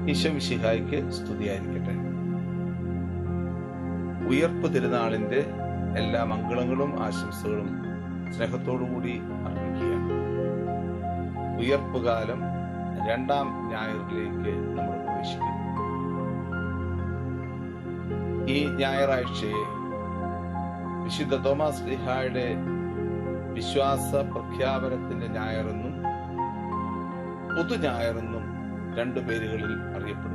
ഈശോമിശിഹായ്ക്ക് സ്തുതിയായിരിക്കട്ടെ ഉയർപ്പ് തിരുനാളിന്റെ എല്ലാ മംഗളങ്ങളും ആശംസകളും സ്നേഹത്തോടുകൂടി അർപ്പിക്കുകയാണ് ഉയർപ്പ് കാലം രണ്ടാം ഞായറിലേക്ക് നമ്മൾ പ്രവേശിക്കുന്നു ഈ ഞായറാഴ്ചയെ വിശുദ്ധ തോമസ് ലിഹായുടെ വിശ്വാസ പ്രഖ്യാപനത്തിന്റെ ഞായറെന്നും പൊതു ഞായറെന്നും രണ്ടു പേരുകളിൽ അറിയപ്പെടുന്നു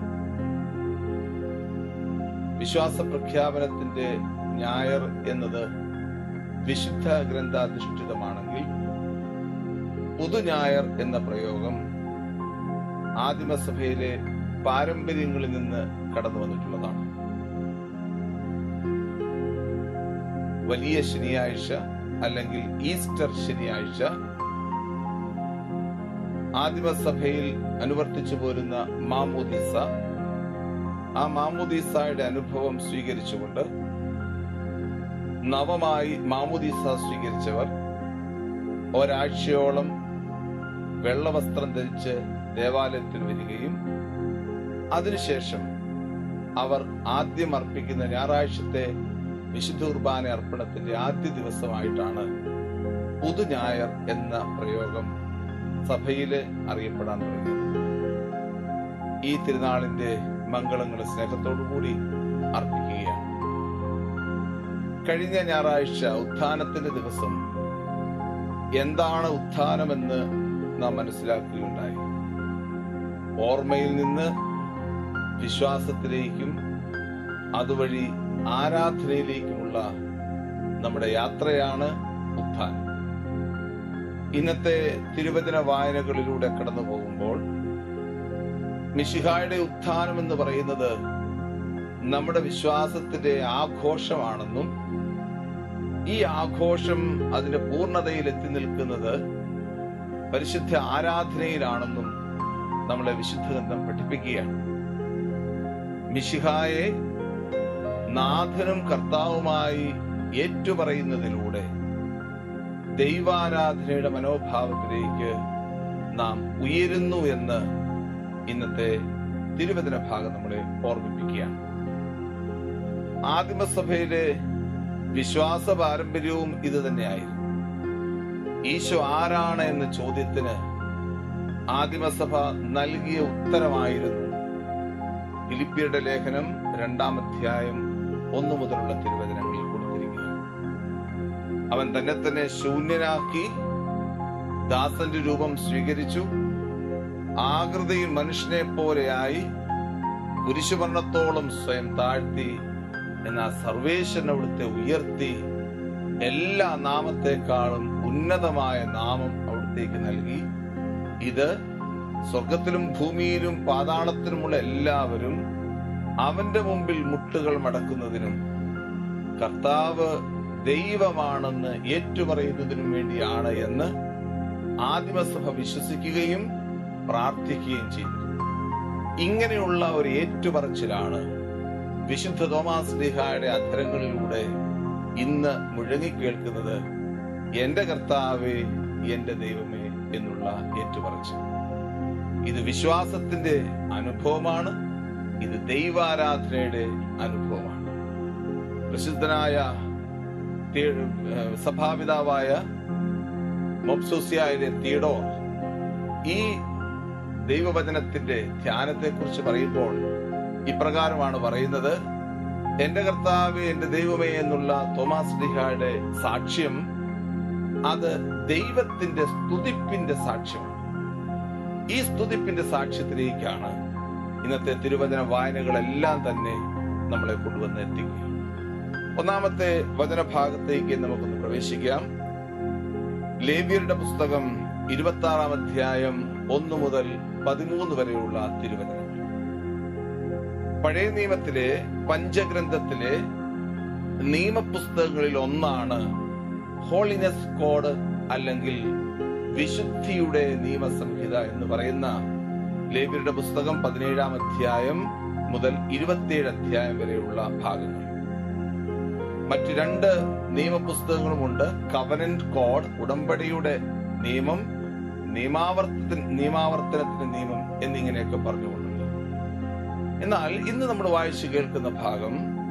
വിശ്വാസ പ്രഖ്യാപനത്തിന്റെ ഞായർ എന്നത് വിശുദ്ധ ഗ്രന്ഥാധിഷ്ഠിതമാണെങ്കിൽ പൊതു ഞായർ എന്ന പ്രയോഗം ആദിമസഭയിലെ പാരമ്പര്യങ്ങളിൽ നിന്ന് കടന്നു വന്നിട്ടുള്ളതാണ് വലിയ ശനിയാഴ്ച അല്ലെങ്കിൽ ഈസ്റ്റർ ശനിയാഴ്ച ആദിമസഭയിൽ അനുവർത്തിച്ചു പോരുന്ന മാമോദീസ ആ മാമോദീസയുടെ അനുഭവം സ്വീകരിച്ചുകൊണ്ട് നവമായി മാമോദീസ സ്വീകരിച്ചവർ ഒരാഴ്ചയോളം വെള്ളവസ്ത്രം ധരിച്ച് ദേവാലയത്തിൽ വരികയും അതിനുശേഷം അവർ ആദ്യം അർപ്പിക്കുന്ന ഞായറാഴ്ചത്തെ വിശുദ്ധ കുർബാന അർപ്പണത്തിന്റെ ആദ്യ ദിവസമായിട്ടാണ് പുതു ഞായർ എന്ന പ്രയോഗം സഭയില് അറിയപ്പെടാൻ തുടങ്ങി ഈ തിരുനാളിന്റെ മംഗളങ്ങൾ സ്നേഹത്തോടുകൂടി അർപ്പിക്കുകയാണ് കഴിഞ്ഞ ഞായറാഴ്ച ഉത്ഥാനത്തിന്റെ ദിവസം എന്താണ് ഉത്ഥാനമെന്ന് നാം മനസ്സിലാക്കുകയുണ്ടായി ഓർമ്മയിൽ നിന്ന് വിശ്വാസത്തിലേക്കും അതുവഴി ആരാധനയിലേക്കുമുള്ള നമ്മുടെ യാത്രയാണ് ഉത്ഥാനം ഇന്നത്തെ തിരുവചന വായനകളിലൂടെ കടന്നു പോകുമ്പോൾ മിശിഹായുടെ ഉത്ഥാനം എന്ന് പറയുന്നത് നമ്മുടെ വിശ്വാസത്തിന്റെ ആഘോഷമാണെന്നും ഈ ആഘോഷം അതിന്റെ പൂർണ്ണതയിൽ എത്തി നിൽക്കുന്നത് പരിശുദ്ധ ആരാധനയിലാണെന്നും നമ്മളെ വിശുദ്ധ ഗ്രന്ഥം പഠിപ്പിക്കുകയാണ് മിശിഹായെ നാഥനും കർത്താവുമായി ഏറ്റുപറയുന്നതിലൂടെ ദൈവാരാധനയുടെ മനോഭാവത്തിലേക്ക് നാം ഉയരുന്നു എന്ന് ഇന്നത്തെ തിരുവചന ഭാഗം നമ്മളെ ഓർമ്മിപ്പിക്കുകയാണ് ആദിമസഭയിലെ വിശ്വാസ പാരമ്പര്യവും ഇത് തന്നെയായിരുന്നു ഈശോ ആരാണ് എന്ന ചോദ്യത്തിന് ആദിമസഭ നൽകിയ ഉത്തരമായിരുന്നു ഫിലിപ്പിയുടെ ലേഖനം രണ്ടാം അധ്യായം ഒന്നു മുതലുള്ള തിരുവചനങ്ങളിൽ കൊടുത്തിരിക്കുക അവൻ തന്നെ തന്നെ ശൂന്യനാക്കി ദാസന്റെ രൂപം സ്വീകരിച്ചു ആകൃതിയിൽ മനുഷ്യനെ പോലെയായി കുരിശുവർണ്ണത്തോളം സ്വയം താഴ്ത്തി എന്നാൽ സർവേശ്വരൻ അവിടുത്തെ ഉയർത്തി എല്ലാ നാമത്തെക്കാളും ഉന്നതമായ നാമം അവിടത്തേക്ക് നൽകി ഇത് സ്വർഗത്തിലും ഭൂമിയിലും പാതാളത്തിലുമുള്ള എല്ലാവരും അവന്റെ മുമ്പിൽ മുട്ടുകൾ മടക്കുന്നതിനും കർത്താവ് ദൈവമാണെന്ന് ഏറ്റുപറയുന്നതിനും വേണ്ടിയാണ് എന്ന് ആദിമസഭ വിശ്വസിക്കുകയും പ്രാർത്ഥിക്കുകയും ചെയ്തു ഇങ്ങനെയുള്ള ഒരു ഏറ്റുപറച്ചിലാണ് വിശുദ്ധ തോമാസ് ലിഹായുടെ അധരങ്ങളിലൂടെ ഇന്ന് മുഴങ്ങിക്കേൾക്കുന്നത് എന്റെ കർത്താവേ എന്റെ ദൈവമേ എന്നുള്ള ഏറ്റുപറച്ചിൽ ഇത് വിശ്വാസത്തിന്റെ അനുഭവമാണ് ഇത് ദൈവാരാധനയുടെ അനുഭവമാണ് പ്രസിദ്ധനായ തീ- ഏഹ് സഭാപിതാവായ മൊബ്സോസിയായിലെ തീഡോർ ഈ ദൈവവചനത്തിന്റെ ധ്യാനത്തെ കുറിച്ച് പറയുമ്പോൾ ഇപ്രകാരമാണ് പറയുന്നത് എന്റെ കർത്താവ് എന്റെ ദൈവമേ എന്നുള്ള തോമാസ് ലിഹായുടെ സാക്ഷ്യം അത് ദൈവത്തിന്റെ സ്തുതിപ്പിന്റെ സാക്ഷ്യമാണ് ഈ സ്തുതിപ്പിന്റെ സാക്ഷ്യത്തിലേക്കാണ് ഇന്നത്തെ തിരുവചന വായനകളെല്ലാം തന്നെ നമ്മളെ കൊണ്ടുവന്ന് എത്തിക്കുക ഒന്നാമത്തെ വചനഭാഗത്തേക്ക് നമുക്കൊന്ന് പ്രവേശിക്കാം ലേവ്യരുടെ പുസ്തകം ഇരുപത്തി ആറാം അധ്യായം ഒന്ന് മുതൽ പതിമൂന്ന് വരെയുള്ള തിരുവചനങ്ങൾ പഴയ നിയമത്തിലെ പഞ്ചഗ്രന്ഥത്തിലെ നിയമപുസ്തകങ്ങളിൽ ഒന്നാണ് ഹോളിനെസ് കോഡ് അല്ലെങ്കിൽ വിശുദ്ധിയുടെ നിയമസംഹിത എന്ന് പറയുന്ന ലേവ്യരുടെ പുസ്തകം പതിനേഴാം അധ്യായം മുതൽ ഇരുപത്തിയേഴ് അധ്യായം വരെയുള്ള ഭാഗങ്ങൾ മറ്റ് രണ്ട് നിയമപുസ്തകങ്ങളുമുണ്ട് കവനന്റ് കോഡ് ഉടമ്പടിയുടെ നിയമം നിയമാവർത്തന നിയമാവർത്തനത്തിന്റെ നിയമം എന്നിങ്ങനെയൊക്കെ പറഞ്ഞുകൊണ്ടുണ്ട് എന്നാൽ ഇന്ന് നമ്മൾ വായിച്ചു കേൾക്കുന്ന ഭാഗം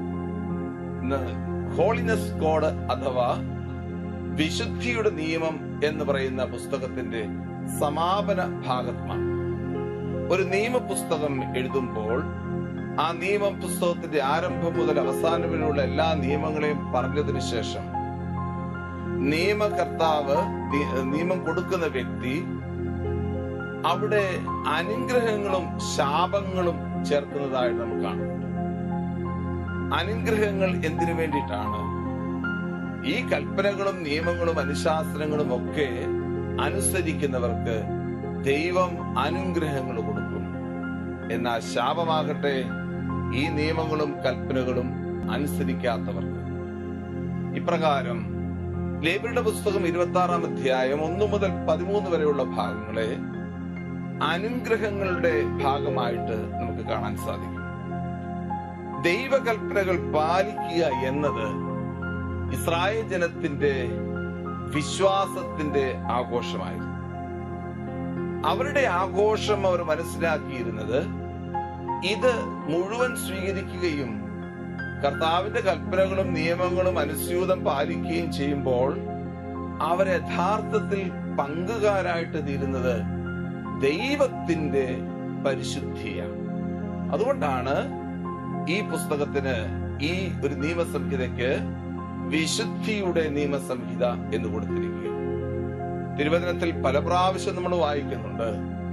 ഹോളിനെസ് കോഡ് അഥവാ വിശുദ്ധിയുടെ നിയമം എന്ന് പറയുന്ന പുസ്തകത്തിന്റെ സമാപന ഭാഗത്താണ് ഒരു നിയമപുസ്തകം എഴുതുമ്പോൾ ആ നിയമ പുസ്തകത്തിന്റെ ആരംഭം മുതൽ അവസാനം വരെയുള്ള എല്ലാ നിയമങ്ങളെയും പറഞ്ഞതിന് ശേഷം നിയമകർത്താവ് നി- നിയമം കൊടുക്കുന്ന വ്യക്തി അവിടെ അനുഗ്രഹങ്ങളും ശാപങ്ങളും ചേർക്കുന്നതായിട്ട് നമുക്ക് കാണുന്നുണ്ട് അനുഗ്രഹങ്ങൾ എന്തിനു വേണ്ടിയിട്ടാണ് ഈ കൽപ്പനകളും നിയമങ്ങളും അനുശാസനങ്ങളും ഒക്കെ അനുസരിക്കുന്നവർക്ക് ദൈവം അനുഗ്രഹങ്ങൾ കൊടുക്കും എന്നാൽ ശാപമാകട്ടെ ഈ നിയമങ്ങളും കൽപ്പനകളും അനുസരിക്കാത്തവർക്ക് ഇപ്രകാരം ലേബിയുടെ പുസ്തകം ഇരുപത്തി ആറാം അധ്യായം ഒന്നു മുതൽ പതിമൂന്ന് വരെയുള്ള ഭാഗങ്ങളെ അനുഗ്രഹങ്ങളുടെ ഭാഗമായിട്ട് നമുക്ക് കാണാൻ സാധിക്കും ദൈവകൽപ്പനകൾ പാലിക്കുക എന്നത് ഇസ്രായേൽ ജനത്തിന്റെ വിശ്വാസത്തിന്റെ ആഘോഷമായിരുന്നു അവരുടെ ആഘോഷം അവർ മനസ്സിലാക്കിയിരുന്നത് ഇത് മുഴുവൻ സ്വീകരിക്കുകയും കർത്താവിന്റെ കൽപ്പനകളും നിയമങ്ങളും അനുസ്യൂതം പാലിക്കുകയും ചെയ്യുമ്പോൾ അവർ യഥാർത്ഥത്തിൽ പങ്കുകാരായിട്ട് തീരുന്നത് ദൈവത്തിന്റെ പരിശുദ്ധിയാണ് അതുകൊണ്ടാണ് ഈ പുസ്തകത്തിന് ഈ ഒരു നിയമസംഹിതയ്ക്ക് വിശുദ്ധിയുടെ നിയമസംഹിത എന്ന് കൊടുത്തിരിക്കുക തിരുവചനത്തിൽ പല പ്രാവശ്യം നമ്മൾ വായിക്കുന്നുണ്ട്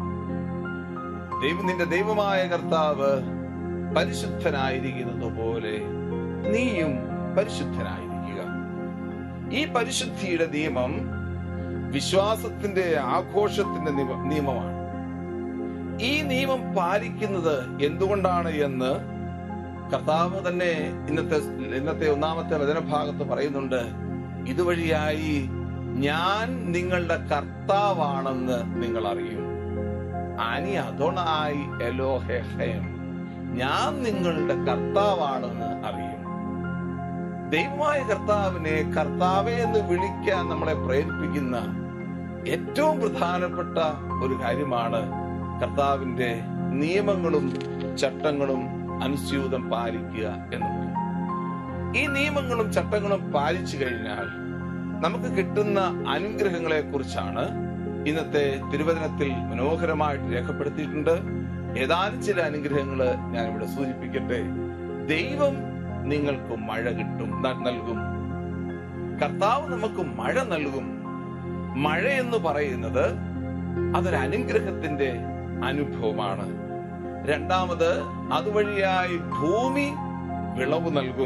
ദൈവം നിന്റെ ദൈവമായ കർത്താവ് പരിശുദ്ധനായിരിക്കുന്നത് പോലെ നീയും പരിശുദ്ധനായിരിക്കുക ഈ പരിശുദ്ധിയുടെ നിയമം വിശ്വാസത്തിന്റെ ആഘോഷത്തിന്റെ നിയമ- നിയമമാണ് ഈ നിയമം പാലിക്കുന്നത് എന്തുകൊണ്ടാണ് എന്ന് കർത്താവ് തന്നെ ഇന്നത്തെ ഇന്നത്തെ ഒന്നാമത്തെ വചനഭാഗത്ത് പറയുന്നുണ്ട് ഇതുവഴിയായി ഞാൻ നിങ്ങളുടെ കർത്താവാണെന്ന് നിങ്ങൾ അറിയും അനി അതൊണായി എലോഹെഹയം ഞാൻ നിങ്ങളുടെ കർത്താവാണെന്ന് അറിയും ദൈവമായ കർത്താവിനെ കർത്താവെ എന്ന് വിളിക്കാൻ നമ്മളെ പ്രേരിപ്പിക്കുന്ന ഏറ്റവും പ്രധാനപ്പെട്ട ഒരു കാര്യമാണ് കർത്താവിന്റെ നിയമങ്ങളും ചട്ടങ്ങളും അനുസ്യൂതം പാലിക്കുക എന്നുള്ളത് ഈ നിയമങ്ങളും ചട്ടങ്ങളും പാലിച്ചു കഴിഞ്ഞാൽ നമുക്ക് കിട്ടുന്ന അനുഗ്രഹങ്ങളെ കുറിച്ചാണ് ഇന്നത്തെ തിരുവചനത്തിൽ മനോഹരമായിട്ട് രേഖപ്പെടുത്തിയിട്ടുണ്ട് ഏതാനും ചില അനുഗ്രഹങ്ങൾ ഞാൻ ഇവിടെ സൂചിപ്പിക്കട്ടെ ദൈവം നിങ്ങൾക്ക് മഴ കിട്ടും ന- നൽകും കർത്താവ് നമുക്ക് മഴ നൽകും മഴ എന്ന് പറയുന്നത് അതൊരു അനുഗ്രഹത്തിന്റെ അനുഭവമാണ് രണ്ടാമത് അതുവഴിയായി ഭൂമി വിളവ് നൽകും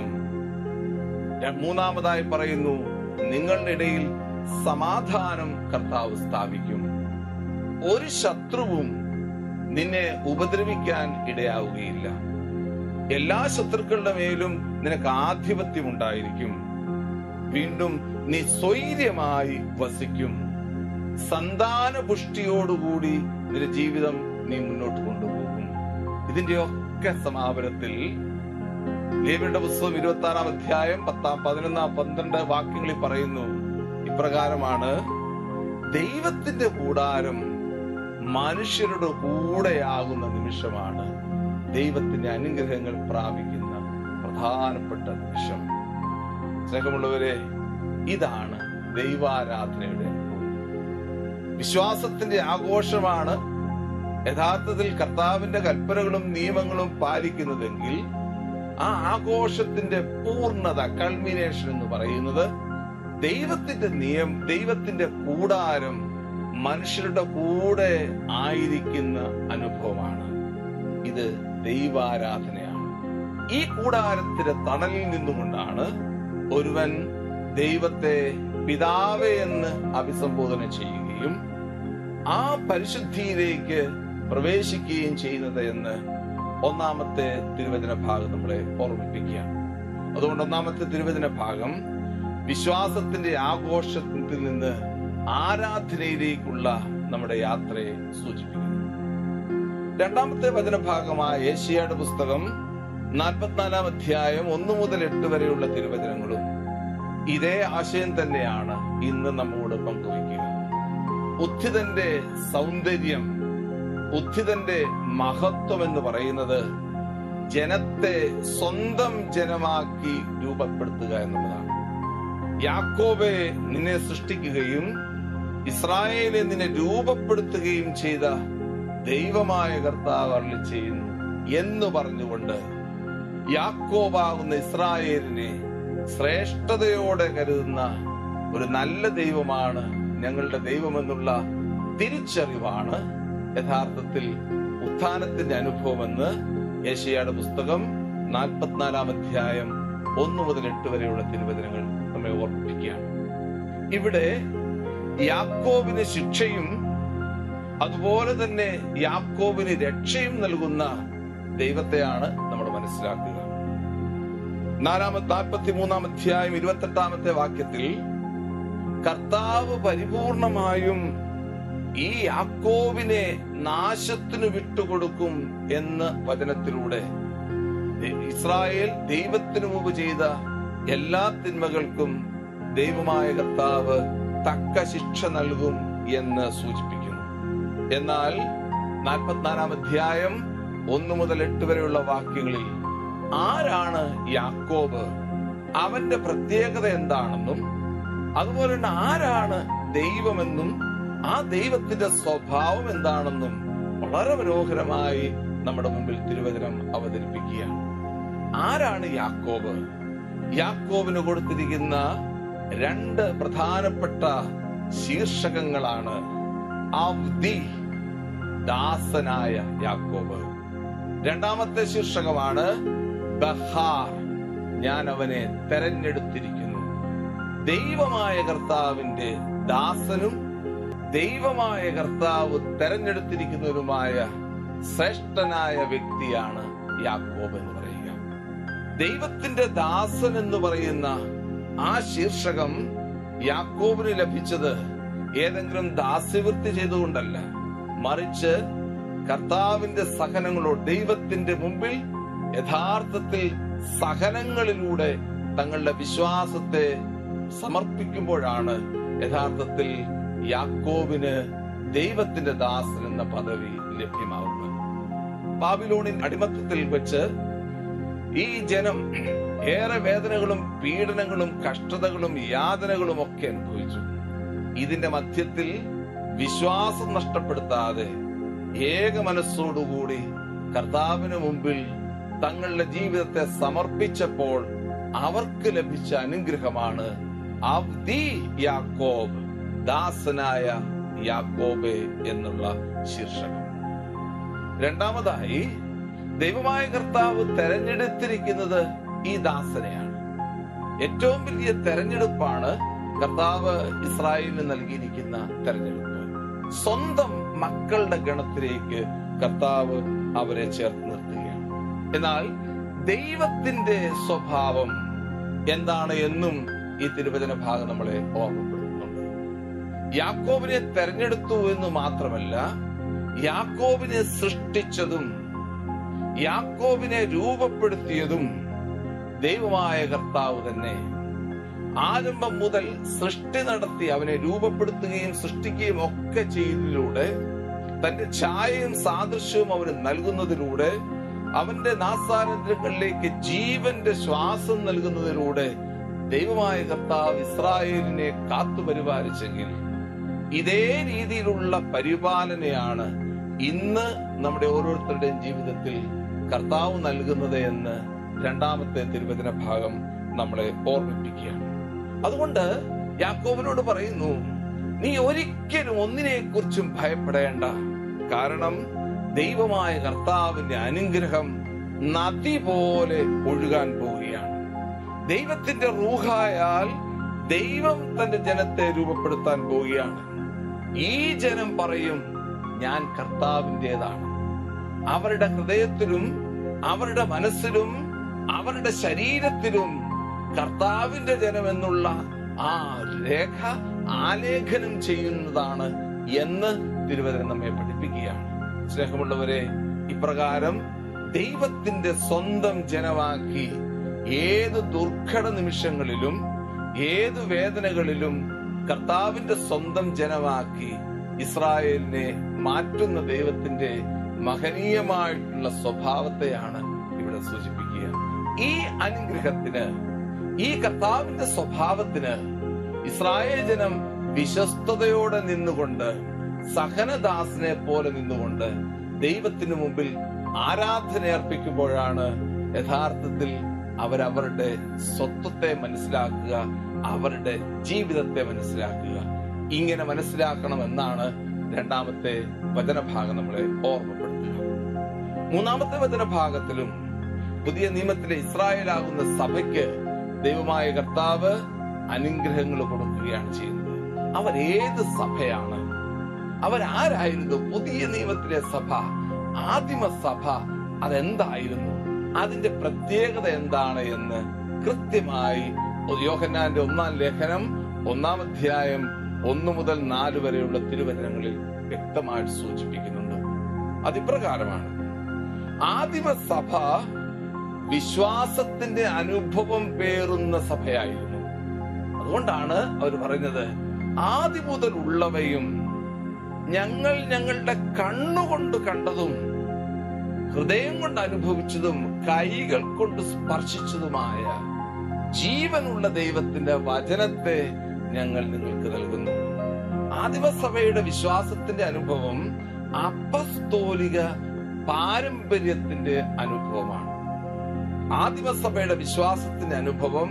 ര- മൂന്നാമതായി പറയുന്നു നിങ്ങളുടെ ഇടയിൽ സമാധാനം കർത്താവ് സ്ഥാപിക്കും ഒരു ശത്രുവും നിന്നെ ഉപദ്രവിക്കാൻ ഇടയാവുകയില്ല എല്ലാ ശത്രുക്കളുടെ മേലും നിനക്ക് ആധിപത്യം ഉണ്ടായിരിക്കും വീണ്ടും നീ സ്വൈര്യമായി വസിക്കും സന്താന പുഷ്ടിയോടുകൂടി നിന്റെ ജീവിതം നീ മുന്നോട്ട് കൊണ്ടുപോകും ഇതിന്റെ ഒക്കെ സമാപനത്തിൽ ലേവിയുടെ പുസ്തകം ഇരുപത്തി ആറാം അധ്യായം പത്താം പതിനൊന്നാം പന്ത്രണ്ട് വാക്യങ്ങളിൽ പറയുന്നു ഇപ്രകാരമാണ് ദൈവത്തിന്റെ കൂടാരം മനുഷ്യരുടെ കൂടെയാകുന്ന നിമിഷമാണ് ദൈവത്തിന്റെ അനുഗ്രഹങ്ങൾ പ്രാപിക്കുന്ന പ്രധാനപ്പെട്ട നിമിഷം സ്നേഹമുള്ളവരെ ഇതാണ് ദൈവാരാധനയുടെ അനുഭവം വിശ്വാസത്തിന്റെ ആഘോഷമാണ് യഥാർത്ഥത്തിൽ കർത്താവിന്റെ കൽപ്പനകളും നിയമങ്ങളും പാലിക്കുന്നതെങ്കിൽ ആ ആഘോഷത്തിന്റെ പൂർണ്ണത കൾമിനേഷൻ എന്ന് പറയുന്നത് ദൈവത്തിന്റെ നിയം ദൈവത്തിന്റെ കൂടാരം മനുഷ്യരുടെ കൂടെ ആയിരിക്കുന്ന അനുഭവമാണ് ഇത് ദൈവാരാധനയാണ് ഈ കൂടാരത്തിന്റെ തണലിൽ നിന്നുകൊണ്ടാണ് ഒരുവൻ ദൈവത്തെ പിതാവേ എന്ന് അഭിസംബോധന ചെയ്യുകയും ആ പരിശുദ്ധിയിലേക്ക് പ്രവേശിക്കുകയും ചെയ്യുന്നത് എന്ന് ഒന്നാമത്തെ തിരുവചന ഭാഗം നമ്മളെ ഓർമ്മിപ്പിക്കുകയാണ് അതുകൊണ്ട് ഒന്നാമത്തെ തിരുവചന ഭാഗം വിശ്വാസത്തിന്റെ ആഘോഷത്തിൽ നിന്ന് ആരാധനയിലേക്കുള്ള നമ്മുടെ യാത്രയെ സൂചിപ്പിക്കുന്നു രണ്ടാമത്തെ വചനഭാഗമായ ഏഷ്യായുടെ പുസ്തകം നാൽപ്പത്തിനാലാം അധ്യായം ഒന്നു മുതൽ എട്ട് വരെയുള്ള തിരുവചനങ്ങളും ഇതേ ആശയം തന്നെയാണ് ഇന്ന് നമ്മോട് പങ്കുവയ്ക്കുക ഉത്ഥിതന്റെ സൗന്ദര്യം ഉത്ഥിതന്റെ മഹത്വം എന്ന് പറയുന്നത് ജനത്തെ സ്വന്തം ജനമാക്കി രൂപപ്പെടുത്തുക എന്നുള്ളതാണ് യാക്കോബെ നിന്നെ സൃഷ്ടിക്കുകയും ഇസ്രായേലെ നിന്നെ രൂപപ്പെടുത്തുകയും ചെയ്ത ദൈവമായ കർത്താവ് അരുളി ചെയ്യുന്നു എന്ന് പറഞ്ഞുകൊണ്ട് യാക്കോബാകുന്ന ഇസ്രായേലിനെ ശ്രേഷ്ഠതയോടെ കരുതുന്ന ഒരു നല്ല ദൈവമാണ് ഞങ്ങളുടെ ദൈവമെന്നുള്ള തിരിച്ചറിവാണ് യഥാർത്ഥത്തിൽ ഉത്ഥാനത്തിന്റെ അനുഭവമെന്ന് യേശയ്യായുടെ പുസ്തകം നാൽപ്പത്തിനാലാം അധ്യായം ഒന്ന് മുതൽ എട്ട് വരെയുള്ള തിരുവചനങ്ങൾ നമ്മെ ഓർമ്മിപ്പിക്കുകയാണ് ഇവിടെ യാക്കോബിന് ശിക്ഷയും അതുപോലെ തന്നെ യാക്കോബിന് രക്ഷയും നൽകുന്ന ദൈവത്തെയാണ് നമ്മൾ മനസ്സിലാക്കുക നാലാമത്തെ നാൽപ്പത്തി മൂന്നാം അധ്യായം ഇരുപത്തെട്ടാമത്തെ വാക്യത്തിൽ കർത്താവ് പരിപൂർണമായും ഈ യാക്കോബിനെ നാശത്തിന് വിട്ടുകൊടുക്കും എന്ന് വചനത്തിലൂടെ ഇസ്രായേൽ ദൈവത്തിനു മുമ്പ് ചെയ്ത എല്ലാ തിന്മകൾക്കും ദൈവമായ കർത്താവ് തക്ക ശിക്ഷ നൽകും എന്ന് സൂചിപ്പിക്കുന്നു എന്നാൽ നാൽപ്പത്തിനാലാം അധ്യായം ഒന്ന് മുതൽ എട്ട് വരെയുള്ള വാക്യങ്ങളിൽ ആരാണ് യാക്കോബ് അവന്റെ പ്രത്യേകത എന്താണെന്നും അതുപോലെ തന്നെ ആരാണ് ദൈവമെന്നും ആ ദൈവത്തിന്റെ സ്വഭാവം എന്താണെന്നും വളരെ മനോഹരമായി നമ്മുടെ മുമ്പിൽ തിരുവചനം അവതരിപ്പിക്കുകയാണ് ആരാണ് യാക്കോബ് യാക്കോബിന് കൊടുത്തിരിക്കുന്ന രണ്ട് പ്രധാനപ്പെട്ട ശീർഷകങ്ങളാണ് അവധി ദാസനായ യാക്കോബ് രണ്ടാമത്തെ ശീർഷകമാണ് ബഹാർ ഞാൻ അവനെ തെരഞ്ഞെടുത്തിരിക്കുന്നു ദൈവമായ കർത്താവിന്റെ ദാസനും ദൈവമായ കർത്താവ് തെരഞ്ഞെടുത്തിരിക്കുന്നവരുമായ ശ്രേഷ്ഠനായ വ്യക്തിയാണ് യാക്കോബ് എന്ന് പറയുക ദൈവത്തിന്റെ ദാസൻ എന്ന് പറയുന്ന ആ ശീർഷകം യാക്കോബിന് ലഭിച്ചത് ഏതെങ്കിലും ദാസ്യവൃത്തി ചെയ്തുകൊണ്ടല്ല മറിച്ച് കർത്താവിന്റെ സഹനങ്ങളോട് ദൈവത്തിന്റെ മുമ്പിൽ യഥാർത്ഥത്തിൽ സഹനങ്ങളിലൂടെ തങ്ങളുടെ വിശ്വാസത്തെ സമർപ്പിക്കുമ്പോഴാണ് യഥാർത്ഥത്തിൽ യാക്കോബിന് ദൈവത്തിന്റെ ദാസൻ എന്ന പദവി ലഭ്യമാവുന്നത് ബാബിലോണിൻ അടിമത്തത്തിൽ വെച്ച് ഈ ജനം ഏറെ വേദനകളും പീഡനങ്ങളും കഷ്ടതകളും യാതനകളും ഒക്കെ അനുഭവിച്ചു ഇതിന്റെ മധ്യത്തിൽ വിശ്വാസം നഷ്ടപ്പെടുത്താതെ ഏക മനസ്സോടുകൂടി കർത്താവിന് മുമ്പിൽ തങ്ങളുടെ ജീവിതത്തെ സമർപ്പിച്ചപ്പോൾ അവർക്ക് ലഭിച്ച അനുഗ്രഹമാണ് അവധി യാക്കോബ് ദാസനായ യാക്കോബെ എന്നുള്ള ശീർഷകം രണ്ടാമതായി ദൈവമായ കർത്താവ് തെരഞ്ഞെടുത്തിരിക്കുന്നത് ഈ ദാസനെയാണ് ഏറ്റവും വലിയ തെരഞ്ഞെടുപ്പാണ് കർത്താവ് ഇസ്രായേലിന് നൽകിയിരിക്കുന്ന തെരഞ്ഞെടുപ്പ് സ്വന്തം മക്കളുടെ ഗണത്തിലേക്ക് കർത്താവ് അവരെ ചേർത്ത് നിർത്തുകയാണ് എന്നാൽ ദൈവത്തിന്റെ സ്വഭാവം എന്താണ് എന്നും ഈ തിരുവചന ഭാഗം നമ്മളെ ഓർമ്മപ്പെടുത്തുന്നുണ്ട് യാക്കോബിനെ തെരഞ്ഞെടുത്തു എന്ന് മാത്രമല്ല യാക്കോബിനെ സൃഷ്ടിച്ചതും യാക്കോബിനെ രൂപപ്പെടുത്തിയതും ദൈവമായ കർത്താവ് തന്നെ ആരംഭം മുതൽ സൃഷ്ടി നടത്തി അവനെ രൂപപ്പെടുത്തുകയും സൃഷ്ടിക്കുകയും ഒക്കെ ചെയ്തതിലൂടെ തന്റെ ഛായയും സാദൃശ്യവും അവന് നൽകുന്നതിലൂടെ അവന്റെ നാസാരന്ധ്രങ്ങളിലേക്ക് ജീവന്റെ ശ്വാസം നൽകുന്നതിലൂടെ ദൈവമായ കർത്താവ് ഇസ്രായേലിനെ കാത്തു പരിപാലിച്ചെങ്കിൽ ഇതേ രീതിയിലുള്ള പരിപാലനയാണ് ഇന്ന് നമ്മുടെ ഓരോരുത്തരുടെയും ജീവിതത്തിൽ കർത്താവ് നൽകുന്നത് എന്ന് രണ്ടാമത്തെ തിരുവചന ഭാഗം നമ്മളെ ഓർമ്മിപ്പിക്കുകയാണ് അതുകൊണ്ട് യാക്കോബിനോട് പറയുന്നു നീ ഒരിക്കലും ഒന്നിനെ കുറിച്ചും ഭയപ്പെടേണ്ട കാരണം ദൈവമായ കർത്താവിന്റെ അനുഗ്രഹം നദി പോലെ ഒഴുകാൻ പോവുകയാണ് ദൈവത്തിന്റെ റൂഹായാൽ ദൈവം തന്റെ ജനത്തെ രൂപപ്പെടുത്താൻ പോവുകയാണ് ഈ ജനം പറയും ഞാൻ കർത്താവിൻ്റെതാണ് അവരുടെ ഹൃദയത്തിലും അവരുടെ മനസ്സിലും അവരുടെ ശരീരത്തിലും കർത്താവിന്റെ ജനം എന്നുള്ള ആ രേഖ ആലേഖനം ചെയ്യുന്നതാണ് എന്ന് തിരുവചനം നമ്മെ പഠിപ്പിക്കുകയാണ് സ്നേഹമുള്ളവരെ ഇപ്രകാരം ദൈവത്തിന്റെ സ്വന്തം ജനമാക്കി ഏത് ദുർഘട നിമിഷങ്ങളിലും ഏത് വേദനകളിലും കർത്താവിന്റെ സ്വന്തം ജനമാക്കി ഇസ്രായേലിനെ മാറ്റുന്ന ദൈവത്തിന്റെ മഹനീയമായിട്ടുള്ള സ്വഭാവത്തെയാണ് ഇവിടെ തിരുവചനം സൂചിപ്പിക്കുക ഈ അനുഗ്രഹത്തിന് ഈ കർത്താവിന്റെ സ്വഭാവത്തിന് ഇസ്രായേൽ ജനം വിശ്വസ്തയോടെ നിന്നുകൊണ്ട് സഹനദാസനെ പോലെ നിന്നുകൊണ്ട് ദൈവത്തിന് മുമ്പിൽ ആരാധന അർപ്പിക്കുമ്പോഴാണ് യഥാർത്ഥത്തിൽ അവരവരുടെ സ്വത്വത്തെ മനസ്സിലാക്കുക അവരുടെ ജീവിതത്തെ മനസ്സിലാക്കുക ഇങ്ങനെ മനസ്സിലാക്കണമെന്നാണ് രണ്ടാമത്തെ വചനഭാഗം നമ്മളെ ഓർമ്മപ്പെടുത്തുക മൂന്നാമത്തെ വചനഭാഗത്തിലും പുതിയ നിയമത്തിലെ ഇസ്രായേലാകുന്ന സഭയ്ക്ക് ദൈവമായ കർത്താവ് അനുഗ്രഹങ്ങൾ കൊടുക്കുകയാണ് ചെയ്യുന്നത് അവർ ഏത് സഭയാണ് അവരാരായിരുന്നു പുതിയ നിയമത്തിലെ സഭ ആദിമ സഭ അതെന്തായിരുന്നു അതിന്റെ പ്രത്യേകത എന്താണ് എന്ന് കൃത്യമായി യോഹന്നാന്റെ ഒന്നാം ലേഖനം ഒന്നാം അധ്യായം ഒന്നു മുതൽ നാല് വരെയുള്ള തിരുവചനങ്ങളിൽ വ്യക്തമായിട്ട് സൂചിപ്പിക്കുന്നുണ്ട് അതിപ്രകാരമാണ് ആദിമ സഭ വിശ്വാസത്തിന്റെ അനുഭവം പേറുന്ന സഭയായിരുന്നു അതുകൊണ്ടാണ് അവർ പറയുന്നത് ആദ്യ മുതൽ ഉള്ളവയും ഞങ്ങൾ ഞങ്ങളുടെ കണ്ണുകൊണ്ട് കണ്ടതും ഹൃദയം കൊണ്ട് അനുഭവിച്ചതും കൈകൾ കൊണ്ട് സ്പർശിച്ചതുമായ ജീവനുള്ള ദൈവത്തിന്റെ വചനത്തെ ഞങ്ങൾ നിങ്ങൾക്ക് നൽകുന്നു ആദിമസഭയുടെ വിശ്വാസത്തിന്റെ അനുഭവം അപ്പസ്തോലിക പാരമ്പര്യത്തിന്റെ അനുഭവമാണ് ആദിമസഭയുടെ വിശ്വാസത്തിന്റെ അനുഭവം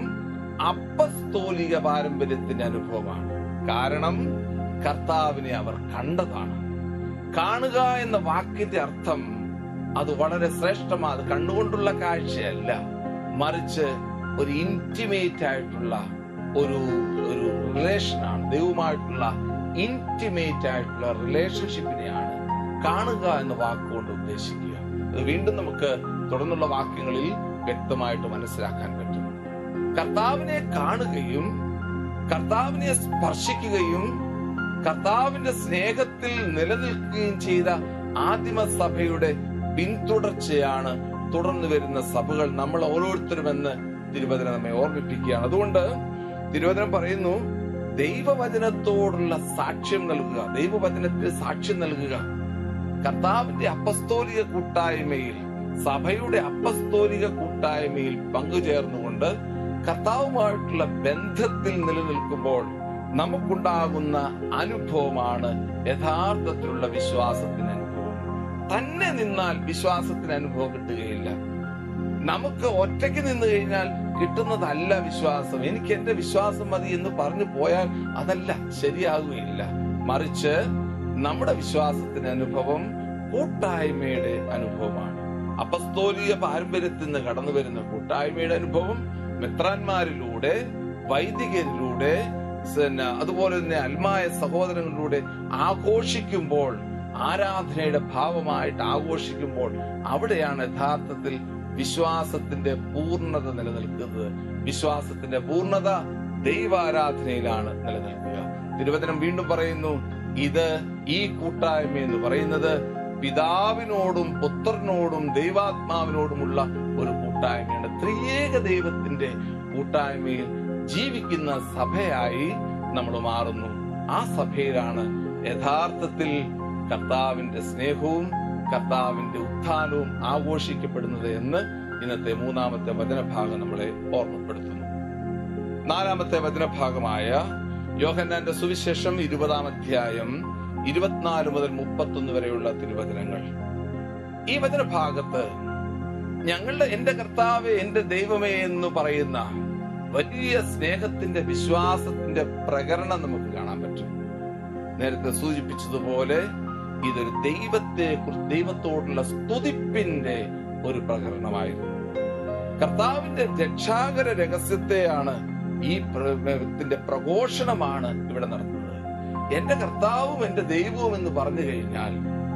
അപ്പസ്തോലിക പാരമ്പര്യത്തിന്റെ അനുഭവമാണ് കാരണം കർത്താവിനെ അവർ കണ്ടതാണ് കാണുക എന്ന വാക്കിന്റെ അർത്ഥം അത് വളരെ ശ്രേഷ്ഠമാണ് അത് കണ്ണുകൊണ്ടുള്ള കാഴ്ചയല്ല മറിച്ച് ഒരു ഇന്റിമേറ്റ് ആയിട്ടുള്ള ഒരു ഒരു റിലേഷനാണ് ദൈവമായിട്ടുള്ള ഇന്റിമേറ്റ് ആയിട്ടുള്ള റിലേഷൻഷിപ്പിനെയാണ് കാണുക എന്ന വാക്കുകൊണ്ട് ഉദ്ദേശിക്കുക അത് വീണ്ടും നമുക്ക് തുടർന്നുള്ള വാക്യങ്ങളിൽ വ്യക്തമായിട്ട് മനസ്സിലാക്കാൻ പറ്റും കർത്താവിനെ കാണുകയും കർത്താവിനെ സ്പർശിക്കുകയും കർത്താവിന്റെ സ്നേഹത്തിൽ നിലനിൽക്കുകയും ചെയ്ത ആദിമ സഭയുടെ പിന്തുടർച്ചയാണ് തുടർന്നു വരുന്ന സഭകൾ നമ്മൾ ഓരോരുത്തരുമെന്ന് തിരുവചനം നമ്മെ ഓർമ്മിപ്പിക്കുകയാണ് അതുകൊണ്ട് തിരുവചനം പറയുന്നു ദൈവവചനത്തോടുള്ള സാക്ഷ്യം നൽകുക ദൈവവചനത്തിന് സാക്ഷ്യം നൽകുക കർത്താവിന്റെ അപ്പസ്തോലിക കൂട്ടായ്മയിൽ സഭയുടെ അപ്പസ്തോലിക കൂട്ടായ്മയിൽ പങ്കുചേർന്നുകൊണ്ട് കർത്താവുമായിട്ടുള്ള ബന്ധത്തിൽ നിലനിൽക്കുമ്പോൾ നമുക്കുണ്ടാകുന്ന അനുഭവമാണ് യഥാർത്ഥത്തിലുള്ള വിശ്വാസത്തിന് അനുഭവം തന്നെ നിന്നാൽ വിശ്വാസത്തിന് അനുഭവം കിട്ടുകയില്ല നമുക്ക് ഒറ്റയ്ക്ക് നിന്ന് കഴിഞ്ഞാൽ കിട്ടുന്നതല്ല വിശ്വാസം എനിക്ക് എന്റെ വിശ്വാസം മതി എന്ന് പറഞ്ഞു പോയാൽ അതല്ല ശരിയാകുകയില്ല മറിച്ച് നമ്മുടെ വിശ്വാസത്തിന്റെ അനുഭവം കൂട്ടായ്മയുടെ അനുഭവമാണ് അപസ്തോലിക പാരമ്പര്യത്തിൽ നിന്ന് കടന്നു വരുന്ന കൂട്ടായ്മയുടെ അനുഭവം മെത്രാന്മാരിലൂടെ വൈദികരിലൂടെ പിന്നെ അതുപോലെ തന്നെ അൽമായ സഹോദരങ്ങളിലൂടെ ആഘോഷിക്കുമ്പോൾ ആരാധനയുടെ ഭാവമായിട്ട് ആഘോഷിക്കുമ്പോൾ അവിടെയാണ് യഥാർത്ഥത്തിൽ വിശ്വാസത്തിന്റെ പൂർണ്ണത നിലനിൽക്കുന്നത് വിശ്വാസത്തിന്റെ പൂർണ്ണത ദൈവാരാധനയിലാണ് നിലനിൽക്കുക തിരുവചനം വീണ്ടും പറയുന്നു ഇത് ഈ കൂട്ടായ്മ എന്ന് പറയുന്നത് പിതാവിനോടും പുത്രനോടും ദൈവാത്മാവിനോടുമുള്ള ഒരു കൂട്ടായ്മയാണ് ത്രിയേക ദൈവത്തിന്റെ കൂട്ടായ്മയിൽ ജീവിക്കുന്ന സഭയായി നമ്മൾ മാറുന്നു ആ സഭയിലാണ് യഥാർത്ഥത്തിൽ കർത്താവിന്റെ സ്നേഹവും കർത്താവിന്റെ ഉത്ഥാനവും ആഘോഷിക്കപ്പെടുന്നത് എന്ന് ഇന്നത്തെ മൂന്നാമത്തെ വചനഭാഗം നമ്മളെ ഓർമ്മപ്പെടുത്തുന്നു നാലാമത്തെ വചനഭാഗമായ യോഹന്നാന്റെ സുവിശേഷം ഇരുപതാം അധ്യായം ഇരുപത്തിനാല് മുതൽ മുപ്പത്തൊന്ന് വരെയുള്ള തിരുവചനങ്ങൾ ഈ വചനഭാഗത്ത് ഞങ്ങളുടെ എന്റെ കർത്താവ് എന്റെ ദൈവമേ എന്ന് പറയുന്ന വലിയ സ്നേഹത്തിന്റെ വിശ്വാസത്തിന്റെ പ്രകരണം നമുക്ക് കാണാൻ പറ്റും നേരത്തെ സൂചിപ്പിച്ചതുപോലെ ഇതൊരു ദൈവത്തെ ദൈവത്തോടുള്ള സ്തുതിപ്പിന്റെ ഒരു പ്രകരണമായിരുന്നു കർത്താവിന്റെ രക്ഷാകര രഹസ്യത്തെയാണ് ഈ ത്തിന്റെ പ്രഘോഷണമാണ് ഇവിടെ നടത്തുന്നത് എന്റെ കർത്താവും എന്റെ ദൈവവും എന്ന് പറഞ്ഞു കഴിഞ്ഞാൽ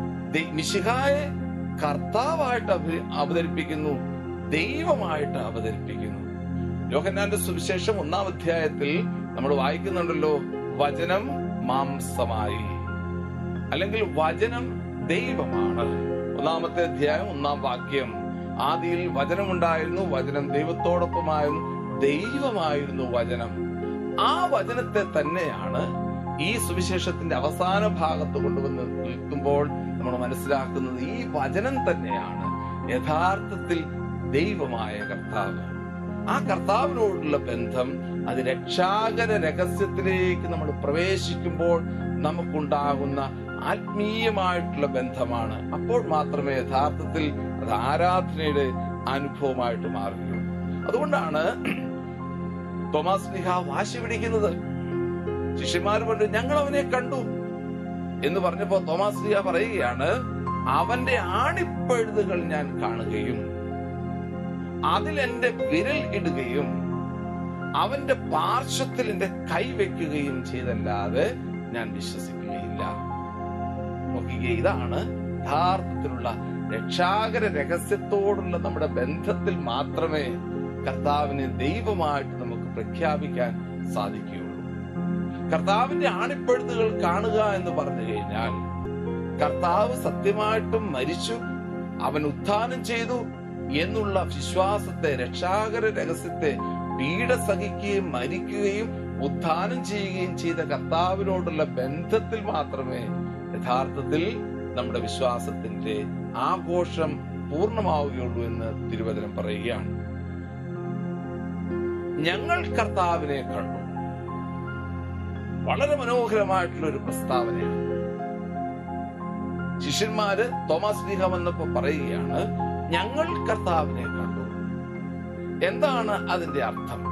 മിശിഹായെ കർത്താവായിട്ട് അവതരിപ്പിക്കുന്നു ദൈവമായിട്ട് അവതരിപ്പിക്കുന്നു യോഹന്നാന്റെ സുവിശേഷം ഒന്നാം അധ്യായത്തിൽ നമ്മൾ വായിക്കുന്നുണ്ടല്ലോ വചനം മാംസമായി അല്ലെങ്കിൽ വചനം ദൈവമാണ് ഒന്നാമത്തെ അധ്യായം ഒന്നാം വാക്യം ആദിയിൽ വചനമുണ്ടായിരുന്നു വചനം ദൈവത്തോടൊപ്പമായിരുന്നു ദൈവമായിരുന്നു വചനം ആ വചനത്തെ തന്നെയാണ് ഈ സുവിശേഷത്തിന്റെ അവസാന ഭാഗത്ത് കൊണ്ടുവന്ന് നിൽക്കുമ്പോൾ നമ്മൾ മനസ്സിലാക്കുന്നത് ഈ വചനം തന്നെയാണ് യഥാർത്ഥത്തിൽ ദൈവമായ കർത്താവ് ആ കർത്താവിനോടുള്ള ബന്ധം അത് രക്ഷാകര രഹസ്യത്തിലേക്ക് നമ്മൾ പ്രവേശിക്കുമ്പോൾ നമുക്കുണ്ടാകുന്ന ആത്മീയമായിട്ടുള്ള ബന്ധമാണ് അപ്പോൾ മാത്രമേ യഥാർത്ഥത്തിൽ അത് ആരാധനയുടെ അനുഭവമായിട്ട് മാറുകയുള്ളൂ അതുകൊണ്ടാണ് തോമസ് ലിഹ വാശി പിടിക്കുന്നത് ശിഷ്യന്മാർ പറഞ്ഞു ഞങ്ങൾ അവനെ കണ്ടു എന്ന് പറഞ്ഞപ്പോ തോമസ് ലിഹ പറയുകയാണ് അവന്റെ ആണിപ്പഴുതുകൾ ഞാൻ കാണുകയും അതിൽ എന്റെ വിരൽ ഇടുകയും അവന്റെ പാർശ്വത്തിൽ എന്റെ കൈ വെക്കുകയും ചെയ്തല്ലാതെ ഞാൻ വിശ്വസിക്കുകയില്ല നോക്കിക്കേ ഇതാണ് യഥാർത്ഥത്തിലുള്ള രക്ഷാകര രഹസ്യത്തോടുള്ള നമ്മുടെ ബന്ധത്തിൽ മാത്രമേ കർത്താവിനെ ദൈവമായിട്ട് നമുക്ക് പ്രഖ്യാപിക്കാൻ സാധിക്കുകയുള്ളൂ കർത്താവിന്റെ ആണിപ്പഴുതുകൾ കാണുക എന്ന് പറഞ്ഞു കഴിഞ്ഞാൽ കർത്താവ് സത്യമായിട്ടും മരിച്ചു അവൻ ഉത്ഥാനം ചെയ്തു എന്നുള്ള വിശ്വാസത്തെ രക്ഷാകര രഹസ്യത്തെ പീഡ സഹിക്കുകയും മരിക്കുകയും ഉത്ഥാനം ചെയ്യുകയും ചെയ്ത കർത്താവിനോടുള്ള ബന്ധത്തിൽ മാത്രമേ യഥാർത്ഥത്തിൽ നമ്മുടെ വിശ്വാസത്തിന്റെ ആഘോഷം പൂർണ്ണമാവുകയുള്ളൂ എന്ന് തിരുവചനം പറയുകയാണ് ഞങ്ങൾ കർത്താവിനെ കണ്ടു വളരെ മനോഹരമായിട്ടുള്ള ഒരു പ്രസ്താവനയാണ് ശിഷ്യന്മാര് തോമസ് ലീഹ വന്നപ്പോ പറയുകയാണ് ഞങ്ങൾ കർത്താവിനെ കണ്ടു എന്താണ് അതിന്റെ അർത്ഥം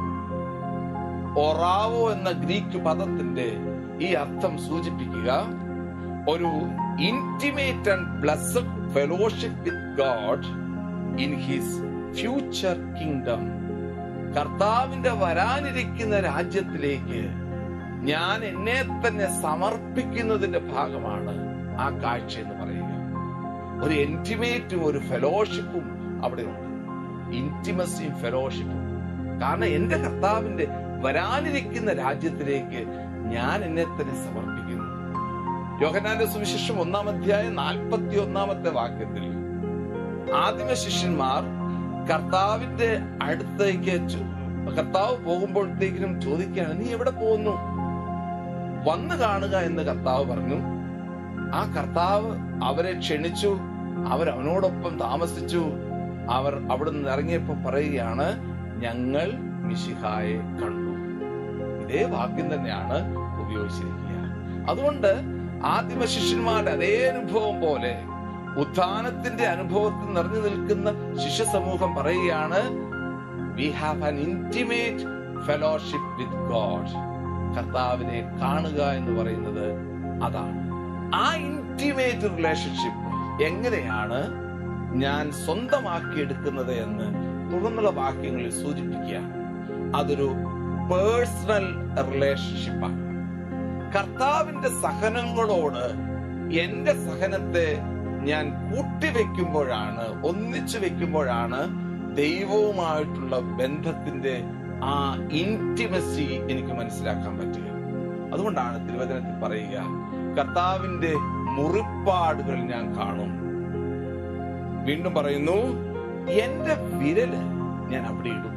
ഒറാവോ എന്ന ഗ്രീക്ക് പദത്തിന്റെ ഈ അർത്ഥം സൂചിപ്പിക്കുക ഒരു intimate and blessed fellowship with God in his future kingdom കർത്താവിന്റെ വരാനിരിക്കുന്ന രാജ്യത്തിലേക്ക് ഞാൻ എന്നെ തന്നെ സമർപ്പിക്കുന്നതിന്റെ ഭാഗമാണ് ആ കാഴ്ച എന്ന് പറയുക ഒരു ഇന്റിമേറ്റും ഒരു ഫെലോഷിപ്പും അവിടെ ഉണ്ട് ഇന്റിമസിയും ഫെലോഷിപ്പും കാരണം എന്റെ കർത്താവിന്റെ വരാനിരിക്കുന്ന രാജ്യത്തിലേക്ക് ഞാൻ എന്നെ തന്നെ സമർപ്പിക്കുന്നു യോഹനാന്റെ സുവിശേഷം ഒന്നാം അധ്യായം നാൽപ്പത്തി ഒന്നാമത്തെ വാക്യത്തിൽ ആദിമ ശിഷ്യന്മാർ കർത്താവിന്റെ അടുത്തേക്ക് ചോ- കർത്താവ് പോകുമ്പോഴത്തേക്കിനും ചോദിക്കുകയാണ് നീ എവിടെ പോകുന്നു വന്നു കാണുക എന്ന് കർത്താവ് പറഞ്ഞു ആ കർത്താവ് അവരെ ക്ഷണിച്ചു അവർ അവനോടൊപ്പം താമസിച്ചു അവർ അവിടെ നിന്ന് ഇറങ്ങിയപ്പോ പറയുകയാണ് ഞങ്ങൾ മിശിഹായെ കണ്ടു ഇതേ വാക്യം തന്നെയാണ് ഉപയോഗിച്ചിരിക്കുക അതുകൊണ്ട് ആദിമ ശിഷ്യന്മാരുടെ അതേ അനുഭവം പോലെ ഉത്ഥാനത്തിന്റെ അനുഭവത്തിൽ നിറഞ്ഞു നിൽക്കുന്ന ശിഷ്യ സമൂഹം പറയുകയാണ് we have an intimate fellowship with God കർത്താവിനെ കാണുക എന്ന് പറയുന്നത് അതാണ് ആ ഇന്റിമേറ്റ് റിലേഷൻഷിപ്പ് എങ്ങനെയാണ് ഞാൻ സ്വന്തമാക്കിയെടുക്കുന്നത് എന്ന് തുടർന്നുള്ള വാക്യങ്ങളിൽ സൂചിപ്പിക്കുകയാണ് അതൊരു പേഴ്സണൽ റിലേഷൻഷിപ്പാണ് കർത്താവിന്റെ സഹനങ്ങളോട് എന്റെ സഹനത്തെ ഞാൻ കൂട്ടിവെക്കുമ്പോഴാണ് ഒന്നിച്ചു വെക്കുമ്പോഴാണ് ദൈവവുമായിട്ടുള്ള ബന്ധത്തിന്റെ ആ ഇന്റിമസി എനിക്ക് മനസ്സിലാക്കാൻ പറ്റുക അതുകൊണ്ടാണ് തിരുവചനത്തിൽ പറയുക കർത്താവിന്റെ മുറിപ്പാടുകൾ ഞാൻ കാണും വീണ്ടും പറയുന്നു എന്റെ വിരല് ഞാൻ അവിടെ ഇടും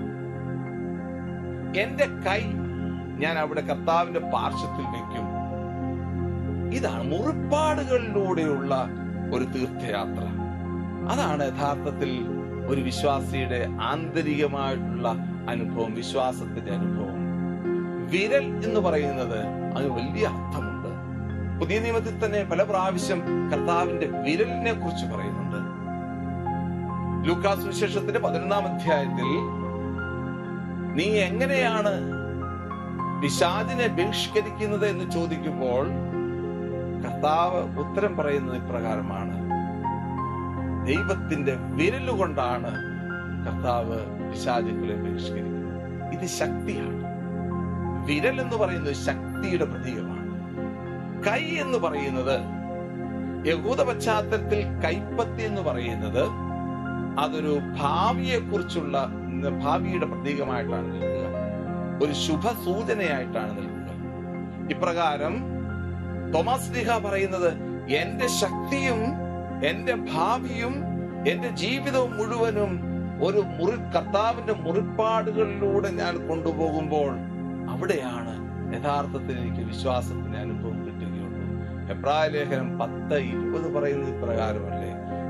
എന്റെ കൈ ഞാൻ അവിടെ കർത്താവിന്റെ പാർശ്വത്തിൽ വെക്കും ഇതാണ് മുറിപ്പാടുകളിലൂടെയുള്ള ഒരു തീർത്ഥയാത്ര അതാണ് യഥാർത്ഥത്തിൽ ഒരു വിശ്വാസിയുടെ ആന്തരികമായിട്ടുള്ള അനുഭവം വിശ്വാസത്തിന്റെ അനുഭവം വിരൽ എന്ന് പറയുന്നത് അത് വലിയ അർത്ഥമുണ്ട് പുതിയ നിയമത്തിൽ തന്നെ പല പ്രാവശ്യം കർത്താവിന്റെ വിരലിനെ കുറിച്ച് പറയുന്നുണ്ട് ലൂക്കാസ് വിശേഷത്തിന്റെ പതിനൊന്നാം അധ്യായത്തിൽ നീ എങ്ങനെയാണ് പിശാചിനെ ബഹിഷ്കരിക്കുന്നത് എന്ന് ചോദിക്കുമ്പോൾ കർത്താവ് ഉത്തരം പറയുന്നത് ഇപ്രകാരമാണ് ദൈവത്തിന്റെ വിരലുകൊണ്ടാണ് കർത്താവ് പിശാചുക്കളെ ബഹിഷ്കരിക്കുന്നത് ഇത് ശക്തിയാണ് വിരൽ എന്ന് പറയുന്നത് ശക്തിയുടെ പ്രതീകമാണ് കൈ എന്ന് പറയുന്നത് യഹൂദ പശ്ചാത്തലത്തിൽ കൈപ്പത്തി എന്ന് പറയുന്നത് അതൊരു ഭാവിയെ കുറിച്ചുള്ള ഭാവിയുടെ പ്രതീകമായിട്ടാണ് നിൽക്കുക ഒരു ശുഭ സൂചനയായിട്ടാണ് നിൽക്കുക ഇപ്രകാരം തോമസ് ലീഹ പറയുന്നത് എന്റെ ശക്തിയും എന്റെ ഭാവിയും എന്റെ ജീവിതവും മുഴുവനും ഒരു മുറി കർത്താവിന്റെ മുറിപ്പാടുകളിലൂടെ ഞാൻ കൊണ്ടുപോകുമ്പോൾ അവിടെയാണ് യഥാർത്ഥത്തിൽ എനിക്ക് വിശ്വാസത്തിന്റെ അനുഭവം കിട്ടുകയുള്ളൂ എബ്രായ ലേഖനം പത്ത് ഇരുപത് പറയുന്നത് ഇപ്രകാരമല്ലേ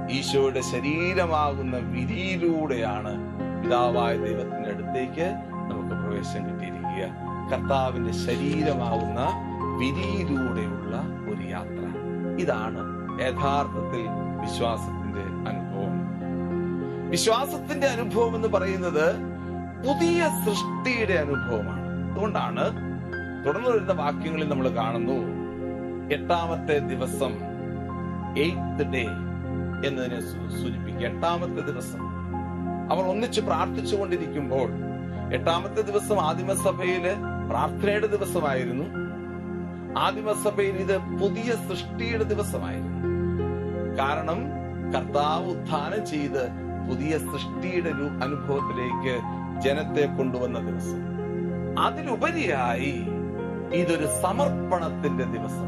ഈശോയുടെ ശരീരമാകുന്ന വിരിയിലൂടെയാണ് പിതാവായ ദൈവത്തിന്റെ അടുത്തേക്ക് നമുക്ക് പ്രവേശനം കിട്ടിയിരിക്കുക കർത്താവിന്റെ ശരീരമാകുന്ന വിരിയിലൂടെയുള്ള ഒരു യാത്ര ഇതാണ് യഥാർത്ഥത്തിൽ വിശ്വാസത്തിന്റെ അനുഭവം വിശ്വാസത്തിന്റെ അനുഭവം എന്ന് പറയുന്നത് പുതിയ സൃഷ്ടിയുടെ അനുഭവമാണ് അതുകൊണ്ടാണ് തുടർന്ന് വരുന്ന വാക്യങ്ങളിൽ നമ്മൾ കാണുന്നു എട്ടാമത്തെ ദിവസം എയ്ത്ത് ഡേ എന്നതിനെ സൂ- സൂചിപ്പിക്കുക എട്ടാമത്തെ ദിവസം അവർ ഒന്നിച്ച് പ്രാർത്ഥിച്ചുകൊണ്ടിരിക്കുമ്പോൾ എട്ടാമത്തെ ദിവസം ആദിമസഭയില് പ്രാർത്ഥനയുടെ ദിവസമായിരുന്നു ആദിമസഭയിൽ ഇത് പുതിയ സൃഷ്ടിയുടെ ദിവസമായിരുന്നു കാരണം കർത്താവ് ഉത്ഥാനം ചെയ്ത് പുതിയ സൃഷ്ടിയുടെ ഒരു അനുഭവത്തിലേക്ക് ജനത്തെ കൊണ്ടുവന്ന ദിവസം അതിലുപരിയായി ഇതൊരു സമർപ്പണത്തിന്റെ ദിവസമാണ്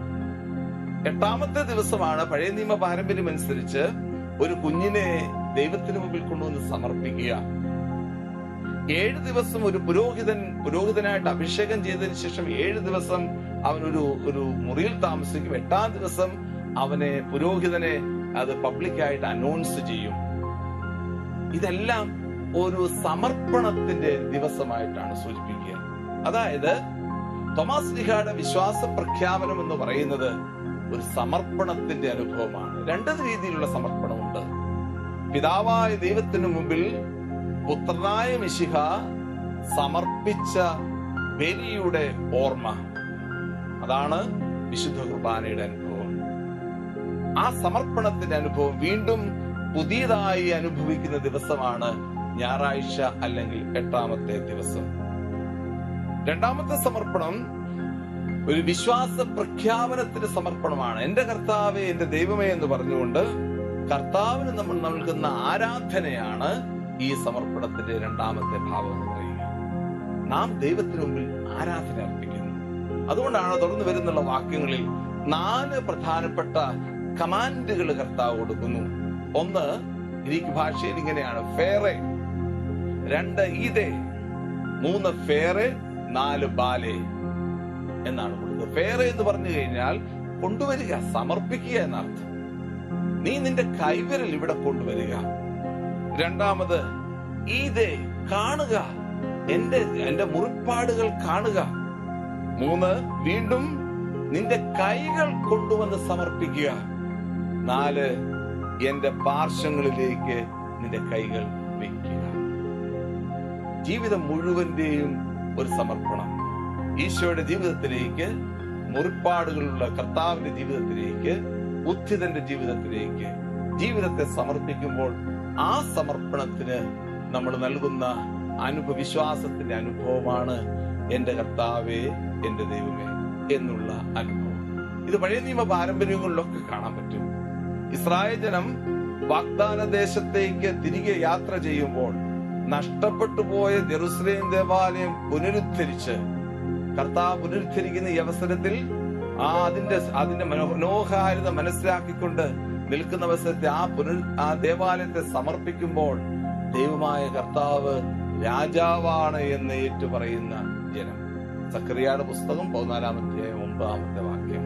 എട്ടാമത്തെ ദിവസമാണ് പഴയ നിയമ പാരമ്പര്യം അനുസരിച്ച് ഒരു കുഞ്ഞിനെ ദൈവത്തിന് മുമ്പിൽ കൊണ്ടുവന്ന് സമർപ്പിക്കുക ഏഴ് ദിവസം ഒരു പുരോഹിതൻ പുരോഹിതനായിട്ട് അഭിഷേകം ചെയ്തതിനു ശേഷം ഏഴ് ദിവസം അവൻ ഒരു ഒരു മുറിയിൽ താമസിക്കും എട്ടാം ദിവസം അവനെ പുരോഹിതനെ അത് പബ്ലിക്കായിട്ട് അനൗൺസ് ചെയ്യും ഇതെല്ലാം ഒരു സമർപ്പണത്തിന്റെ ദിവസമായിട്ടാണ് സൂചിപ്പിക്കുക അതായത് തോമസ് ലിഹായുടെ വിശ്വാസ പ്രഖ്യാപനം എന്ന് പറയുന്നത് ഒരു സമർപ്പണത്തിന്റെ അനുഭവമാണ് രണ്ട് രീതിയിലുള്ള സമർപ്പണമുണ്ട് പിതാവായ ദൈവത്തിന് മുമ്പിൽ പുത്രനായ മിശിഹ സമർപ്പിച്ച ബലിയുടെ ഓർമ്മ അതാണ് വിശുദ്ധ കുർബാനയുടെ അനുഭവം ആ സമർപ്പണത്തിന്റെ അനുഭവം വീണ്ടും പുതിയതായി അനുഭവിക്കുന്ന ദിവസമാണ് ഞായറാഴ്ച അല്ലെങ്കിൽ എട്ടാമത്തെ ദിവസം രണ്ടാമത്തെ സമർപ്പണം ഒരു വിശ്വാസ പ്രഖ്യാപനത്തിന്റെ സമർപ്പണമാണ് എന്റെ കർത്താവെ എന്റെ ദൈവമേ എന്ന് പറഞ്ഞുകൊണ്ട് കർത്താവിന് നമ്മൾ നൽകുന്ന ആരാധനയാണ് ഈ സമർപ്പണത്തിന്റെ രണ്ടാമത്തെ ഭാവം എന്ന് പറയുക നാം ദൈവത്തിന് മുമ്പിൽ ആരാധന അർപ്പിക്കുന്നു അതുകൊണ്ടാണ് തുടർന്ന് വരുന്നുള്ള വാക്യങ്ങളിൽ നാല് പ്രധാനപ്പെട്ട കമാൻഡുകൾ കർത്താവ് കൊടുക്കുന്നു ഒന്ന് ഗ്രീക്ക് ഭാഷയിൽ ഇങ്ങനെയാണ് ഫേറെ രണ്ട് ഈദേ മൂന്ന് ഫേറെ നാല് ബാലെ എന്നാണ് കൊടുത്തത് ഫേറെ എന്ന് പറഞ്ഞു കഴിഞ്ഞാൽ കൊണ്ടുവരിക സമർപ്പിക്കുക എന്നർത്ഥം നീ നിന്റെ കൈവിരൽ ഇവിടെ കൊണ്ടുവരിക രണ്ടാമത് ഈദേ കാണുക എന്റെ എന്റെ മുറിപ്പാടുകൾ കാണുക മൂന്ന് വീണ്ടും നിന്റെ കൈകൾ കൊണ്ടുവന്ന് സമർപ്പിക്കുക നാല് എന്റെ പാർശ്വങ്ങളിലേക്ക് നിന്റെ കൈകൾ വെക്കുക ജീവിതം മുഴുവന്റെയും ഒരു സമർപ്പണം ഈശോയുടെ ജീവിതത്തിലേക്ക് മുറിപ്പാടുകളുള്ള കർത്താവിന്റെ ജീവിതത്തിലേക്ക് ഉത്ഥിതന്റെ ജീവിതത്തിലേക്ക് ജീവിതത്തെ സമർപ്പിക്കുമ്പോൾ ആ സമർപ്പണത്തിന് നമ്മൾ നൽകുന്ന അനുഭവ വിശ്വാസത്തിന്റെ അനുഭവമാണ് എന്റെ കർത്താവേ എന്റെ ദൈവമേ എന്നുള്ള അനുഭവം ഇത് പഴയ നിയമ പാരമ്പര്യങ്ങളിലൊക്കെ കാണാൻ പറ്റും ഇസ്രായേൽ ജനം വാഗ്ദാന ദേശത്തേക്ക് തിരികെ യാത്ര ചെയ്യുമ്പോൾ നഷ്ടപ്പെട്ടു പോയ ജെറുസലേം ദേവാലയം പുനരുദ്ധരിച്ച് കർത്താവ് പുനരുദ്ധരിക്കുന്ന ഈ അവസരത്തിൽ ആ അതിന്റെ അതിന്റെ മനോ- മനോഹാരിത മനസ്സിലാക്കിക്കൊണ്ട് നിൽക്കുന്ന അവസരത്തെ ആ പുനർ ആ ദേവാലയത്തെ സമർപ്പിക്കുമ്പോൾ ദൈവമായ കർത്താവ് രാജാവാണ് എന്ന് ഏറ്റുപറയുന്ന ജനം സക്രിയയുടെ പുസ്തകം പതിനാലാമത്തെ ഒമ്പതാമത്തെ വാക്യം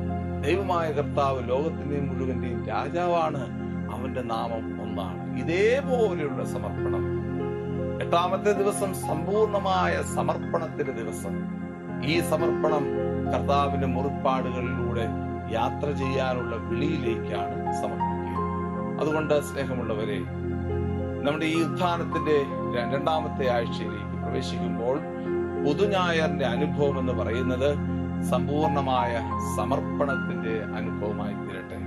ദൈവമായ കർത്താവ് ലോകത്തിന്റെയും മുഴുവന്റെയും രാജാവാണ് അവന്റെ നാമം ഒന്നാണ് ഇതേപോലെയുള്ള സമർപ്പണം എട്ടാമത്തെ ദിവസം സമ്പൂർണമായ സമർപ്പണത്തിന്റെ ദിവസം ഈ സമർപ്പണം കർത്താവിന്റെ മുറിപ്പാടുകളിലൂടെ യാത്ര ചെയ്യാനുള്ള വിളിയിലേക്കാണ് സമർപ്പിക്കുക അതുകൊണ്ട് സ്നേഹമുള്ളവരെ നമ്മുടെ ഈ ഉത്ഥാനത്തിന്റെ രണ്ടാമത്തെ ആഴ്ചയിലേക്ക് പ്രവേശിക്കുമ്പോൾ പുതുഞായറിന്റെ അനുഭവം എന്ന് പറയുന്നത് സമ്പൂർണമായ സമർപ്പണത്തിന്റെ അനുഭവമായി തീരട്ടെ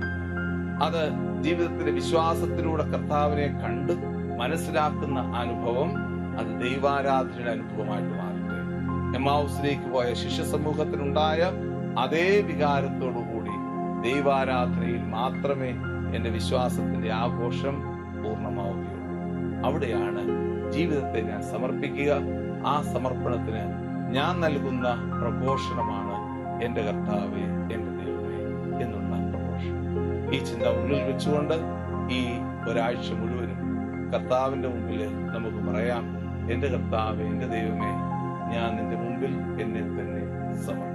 അത് ജീവിതത്തിന്റെ വിശ്വാസത്തിലൂടെ കർത്താവിനെ കണ്ട് മനസ്സിലാക്കുന്ന അനുഭവം അത് ദൈവാരാധനയുടെ അനുഭവമായിട്ട് മാറട്ടെ എമ്മാവുസിലേക്ക് പോയ ശിഷ്യ സമൂഹത്തിനുണ്ടായ അതേ വികാരത്തോടുകൂടി ദൈവാരാധനയിൽ മാത്രമേ എന്റെ വിശ്വാസത്തിന്റെ ആഘോഷം പൂർണ്ണമാവുകയുള്ളൂ അവിടെയാണ് ജീവിതത്തെ ഞാൻ സമർപ്പിക്കുക ആ സമർപ്പണത്തിന് ഞാൻ നൽകുന്ന പ്രഘോഷണമാണ് എന്റെ കർത്താവെ എന്റെ ദൈവമേ എന്നുള്ള പ്രഘോഷണം ഈ ചിന്ത ഉള്ളിൽ വെച്ചുകൊണ്ട് ഈ ഒരാഴ്ച മുഴുവനും കർത്താവിന്റെ മുമ്പിൽ നമുക്ക് പറയാം എന്റെ കർത്താവ് എന്റെ ദൈവമേ ഞാൻ നിന്റെ മുമ്പിൽ എന്നെ തന്നെ സമർപ്പിക്കുന്നു